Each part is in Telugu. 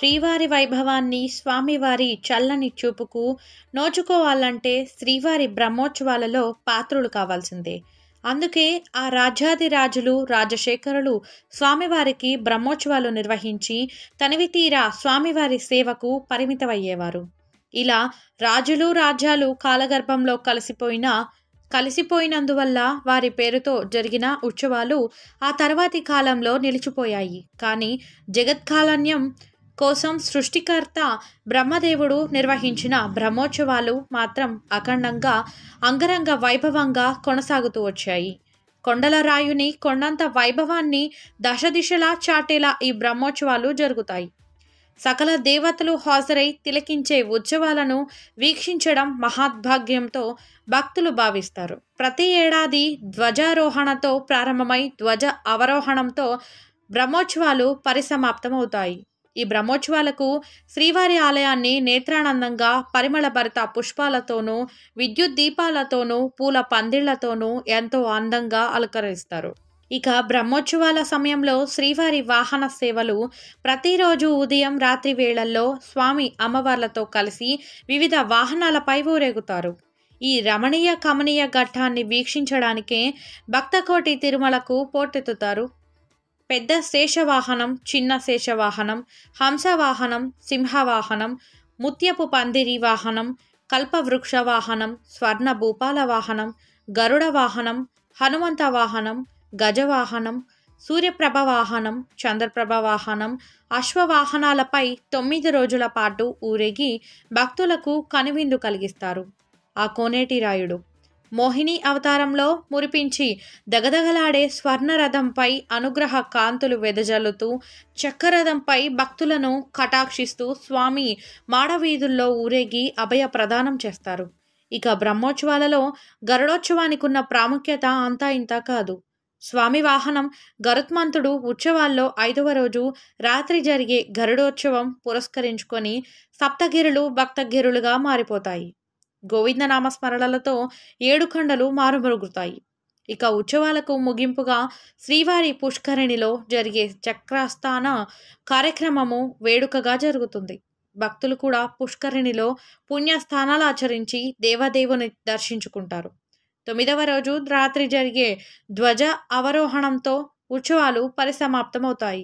శ్రీవారి వైభవాన్ని స్వామివారి చల్లని చూపుకు నోచుకోవాలంటే శ్రీవారి బ్రహ్మోత్సవాలలో పాత్రులు కావాల్సిందే అందుకే ఆ రాజాదిరాజులు రాజశేఖరులు స్వామివారికి బ్రహ్మోత్సవాలు నిర్వహించి తనివి తీరా స్వామివారి సేవకు పరిమితమయ్యేవారు ఇలా రాజులు రాజ్యాలు కాలగర్భంలో కలిసిపోయిన కలిసిపోయినందువల్ల వారి పేరుతో జరిగిన ఉత్సవాలు ఆ తర్వాతి కాలంలో నిలిచిపోయాయి కానీ జగత్కాలన్యం కోసం సృష్టికర్త బ్రహ్మదేవుడు నిర్వహించిన బ్రహ్మోత్సవాలు మాత్రం అఖండంగా అంగరంగ వైభవంగా కొనసాగుతూ వచ్చాయి కొండల రాయుని కొండంత వైభవాన్ని దశ దిశలా చాటేలా ఈ బ్రహ్మోత్సవాలు జరుగుతాయి సకల దేవతలు హాజరై తిలకించే ఉత్సవాలను వీక్షించడం మహాద్భాగ్యంతో భక్తులు భావిస్తారు ప్రతి ఏడాది ధ్వజారోహణతో ప్రారంభమై ధ్వజ అవరోహణంతో బ్రహ్మోత్సవాలు పరిసమాప్తమవుతాయి ఈ బ్రహ్మోత్సవాలకు శ్రీవారి ఆలయాన్ని నేత్రానందంగా పరిమళభరిత పుష్పాలతోనూ విద్యుత్ దీపాలతోనూ పూల పందిళ్లతోనూ ఎంతో అందంగా అలంకరిస్తారు ఇక బ్రహ్మోత్సవాల సమయంలో శ్రీవారి వాహన సేవలు ప్రతిరోజు ఉదయం రాత్రి వేళల్లో స్వామి అమ్మవార్లతో కలిసి వివిధ వాహనాలపై ఊరేగుతారు ఈ రమణీయ కమనీయ ఘట్టాన్ని వీక్షించడానికే భక్తకోటి తిరుమలకు పోటెత్తుతారు పెద్ద శేషవాహనం చిన్న శేషవాహనం హంసవాహనం సింహవాహనం ముత్యపు పందిరి వాహనం కల్పవృక్ష వాహనం స్వర్ణ భూపాల వాహనం గరుడ వాహనం హనుమంత వాహనం గజవాహనం సూర్యప్రభ వాహనం చంద్రప్రభ వాహనం అశ్వవాహనాలపై తొమ్మిది రోజుల పాటు ఊరేగి భక్తులకు కనువిందు కలిగిస్తారు ఆ కోనేటి రాయుడు మోహిని అవతారంలో మురిపించి దగదగలాడే స్వర్ణరథంపై అనుగ్రహ కాంతులు వెదజల్లుతూ చక్కరథంపై భక్తులను కటాక్షిస్తూ స్వామి మాడవీధుల్లో ఊరేగి అభయ ప్రదానం చేస్తారు ఇక బ్రహ్మోత్సవాలలో గరుడోత్సవానికి ఉన్న ప్రాముఖ్యత అంతా ఇంత కాదు స్వామి వాహనం గరుత్మంతుడు ఉత్సవాల్లో ఐదవ రోజు రాత్రి జరిగే గరుడోత్సవం పురస్కరించుకొని సప్తగిరులు భక్తగిరులుగా మారిపోతాయి గోవిందనామ స్మరణలతో ఏడు ఖండలు మారుమరుగుతాయి ఇక ఉత్సవాలకు ముగింపుగా శ్రీవారి పుష్కరిణిలో జరిగే చక్రస్థాన కార్యక్రమము వేడుకగా జరుగుతుంది భక్తులు కూడా పుష్కరిణిలో పుణ్యస్థానాలు ఆచరించి దేవదేవుని దర్శించుకుంటారు తొమ్మిదవ రోజు రాత్రి జరిగే ధ్వజ అవరోహణంతో ఉత్సవాలు పరిసమాప్తమవుతాయి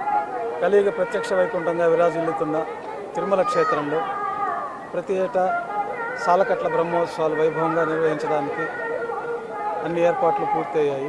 కలియుగ ప్రత్యక్ష వైకుంఠంగా విరాజిల్లుతున్న తిరుమల క్షేత్రంలో ప్రతి ఏటా సాలకట్ల బ్రహ్మోత్సవాలు వైభవంగా నిర్వహించడానికి అన్ని ఏర్పాట్లు పూర్తయ్యాయి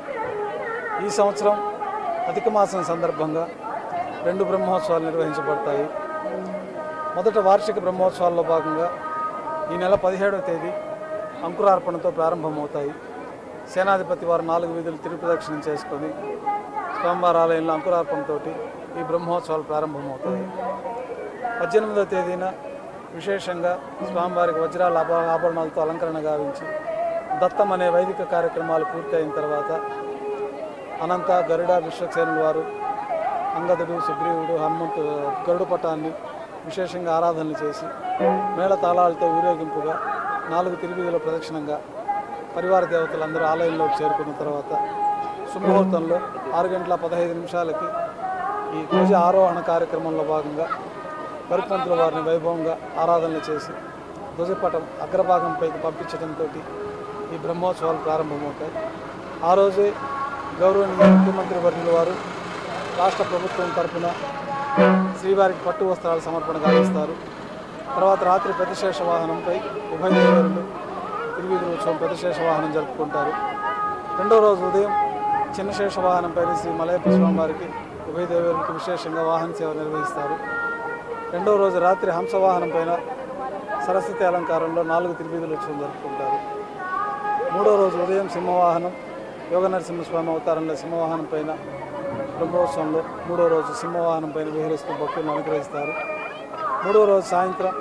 ఈ సంవత్సరం అధిక మాసం సందర్భంగా రెండు బ్రహ్మోత్సవాలు నిర్వహించబడతాయి మొదట వార్షిక బ్రహ్మోత్సవాల్లో భాగంగా ఈ నెల పదిహేడవ తేదీ అంకురార్పణతో ప్రారంభమవుతాయి సేనాధిపతి వారు నాలుగు వీధులు తిరుపదక్షిణం చేసుకొని స్వామివారి ఆలయంలో అంకురార్పణతో ఈ బ్రహ్మోత్సవాలు ప్రారంభమవుతాయి పద్దెనిమిదవ తేదీన విశేషంగా స్వామివారికి వజ్రాల ఆభ- ఆభరణాలతో అలంకరణ గావించి దత్తం అనే వైదిక కార్యక్రమాలు పూర్తి అయిన తర్వాత అనంత గరుడ విశ్వక్సేనుల వారు అంగదుడు సుగ్రీవుడు హనుమంతు గరుడు పటాన్ని విశేషంగా ఆరాధనలు చేసి మేళ తాళాలతో ఊరేగింపుగా నాలుగు తిరుగుల ప్రదక్షిణంగా పరివార దేవతలందరూ ఆలయంలోకి చేరుకున్న తర్వాత శుభముహూర్తంలో ఆరు గంటల పదహైదు నిమిషాలకి ఈ ధ్వజ ఆరోహణ కార్యక్రమంలో భాగంగా పరిపంతుల వారిని వైభవంగా ఆరాధనలు చేసి ధ్వజపటం అగ్రభాగంపైకి పంపించడంతో ఈ బ్రహ్మోత్సవాలు ప్రారంభమవుతాయి ఆ రోజే గౌరవనీయ ముఖ్యమంత్రి వర్యుల వారు రాష్ట్ర ప్రభుత్వం తరపున శ్రీవారికి పట్టు వస్త్రాలు సమర్పణ గావిస్తారు తర్వాత రాత్రి ప్రతిశేష వాహనంపై ఉభయ దేవరులు తిరువిధి ఉత్సవం ప్రతిశేష వాహనం జరుపుకుంటారు రెండో రోజు ఉదయం చిన్న శేష వాహనంపై శ్రీ మలయప్ప స్వామి వారికి ఉభయ దేవరులకు విశేషంగా వాహన సేవ నిర్వహిస్తారు రెండో రోజు రాత్రి హంస వాహనం పైన సరస్వతి అలంకారంలో నాలుగు తిరువీధుల ఉత్సవం జరుపుకుంటారు మూడో రోజు ఉదయం సింహవాహనం యోగ నరసింహస్వామి అవతారంలో సింహవాహనం పైన బ్రహ్మోత్సవంలో మూడో రోజు సింహవాహనం పైన విహరిస్తూ భక్తులను అనుగ్రహిస్తారు మూడో రోజు సాయంత్రం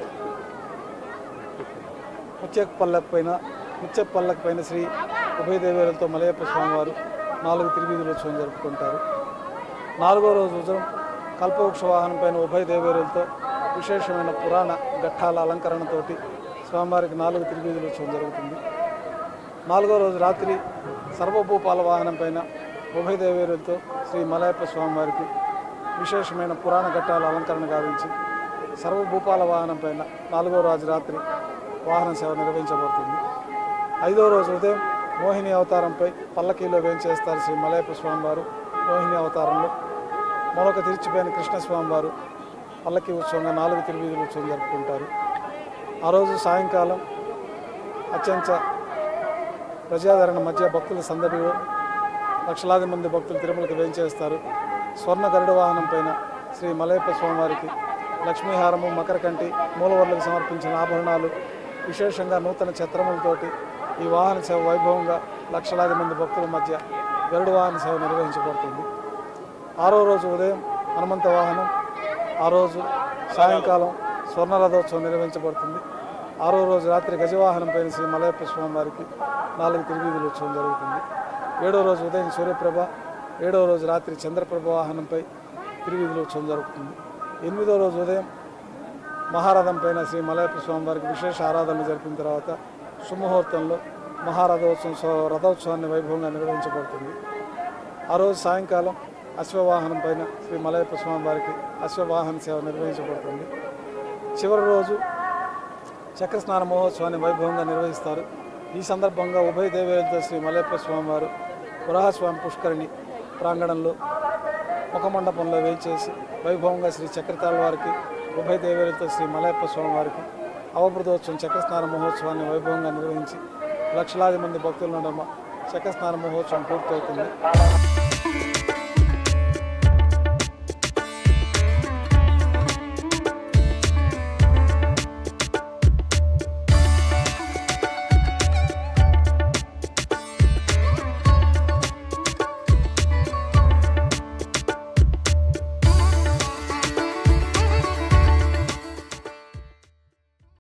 ముత్యక్ పల్లెక్ పైన ముత్యక్ పల్లెక్ పైన శ్రీ ఉభయదేవేలతో మలయప్ప స్వామివారు నాలుగు తిరువీధుల ఉత్సవం జరుపుకుంటారు నాలుగో రోజు ఉదయం కల్పవృక్ష వాహనం పైన ఉభయ దేవేరులతో విశేషమైన పురాణ ఘట్టాల అలంకరణతోటి స్వామివారికి నాలుగు తిరువీధుల ఉత్సవం జరుగుతుంది నాలుగో రోజు రాత్రి సర్వభూపాల వాహనం పైన ఉభయ దేవేరులతో శ్రీ మలయప్ప స్వామివారికి విశేషమైన పురాణ ఘట్టాల అలంకరణ గావించి సర్వభూపాల వాహనం పైన నాలుగో రోజు రాత్రి వాహన సేవ నిర్వహించబడుతుంది ఐదో రోజు ఉదయం మోహిని అవతారంపై పల్లకీలో వేంచేస్తారు శ్రీ మలయప్ప స్వామివారు మోహిని అవతారంలో మరొక తిరిచిపోయిన కృష్ణస్వామివారు పల్లకి ఉత్సవంగా నాలుగు తిరువీధుల ఉత్సవం జరుపుకుంటారు ఆ రోజు సాయంకాలం అత్యంత ప్రజాదరణ మధ్య భక్తుల సందడిలో లక్షలాది మంది భక్తులు తిరుమలకి వేంచేస్తారు స్వర్ణ గరుడ వాహనం పైన శ్రీ మలయప్ప స్వామివారికి లక్ష్మీహారము మకరకంటి మూలవర్లకు సమర్పించిన ఆభరణాలు విశేషంగా నూతన ఛత్రములతోటి ఈ వాహన సేవ వైభవంగా లక్షలాది మంది భక్తుల మధ్య గరుడ వాహన సేవ నిర్వహించబడుతుంది ఆరో రోజు ఉదయం హనుమంత వాహనం ఆ రోజు సాయంకాలం స్వర్ణ రథోత్సవం నిర్వహించబడుతుంది ఆరో రోజు రాత్రి గజవాహనం పైన శ్రీ మలయప్ప స్వామి వారికి నాలుగు తిరువీధుల ఉత్సవం జరుగుతుంది ఏడో రోజు ఉదయం సూర్యప్రభ ఏడో రోజు రాత్రి చంద్రప్రభ వాహనంపై తిరువీధుల ఉత్సవం జరుగుతుంది ఎనిమిదో రోజు ఉదయం మహారథం పైన శ్రీ మలయప్ప స్వామి వారికి విశేష ఆరాధనలు జరిపిన తర్వాత సుముహూర్తంలో మహారథోత్సవం సో- రథోత్సవాన్ని వైభవంగా నిర్వహించబడుతుంది ఆ రోజు సాయంకాలం అశ్వవాహనం పైన శ్రీ మలయప్ప స్వామి వారికి అశ్వవాహన సేవ నిర్వహించబడుతుంది చివరి రోజు చక్రస్నాన మహోత్సవాన్ని వైభవంగా నిర్వహిస్తారు ఈ సందర్భంగా ఉభయ దేవేలతో శ్రీ మలయప్ప స్వామివారు వరాహస్వామి పుష్కరిణి ప్రాంగణంలో ముఖమండపంలో వేయించేసి వైభవంగా శ్రీ చక్రతాళ వారికి ఉభయ దేవేలతో శ్రీ మలయప్ప స్వామి వారికి అవబృతోత్సవం చక్రస్నాన మహోత్సవాన్ని వైభవంగా నిర్వహించి లక్షలాది మంది భక్తుల నడుమ చక్రస్నాన మహోత్సవం పూర్తవుతుంది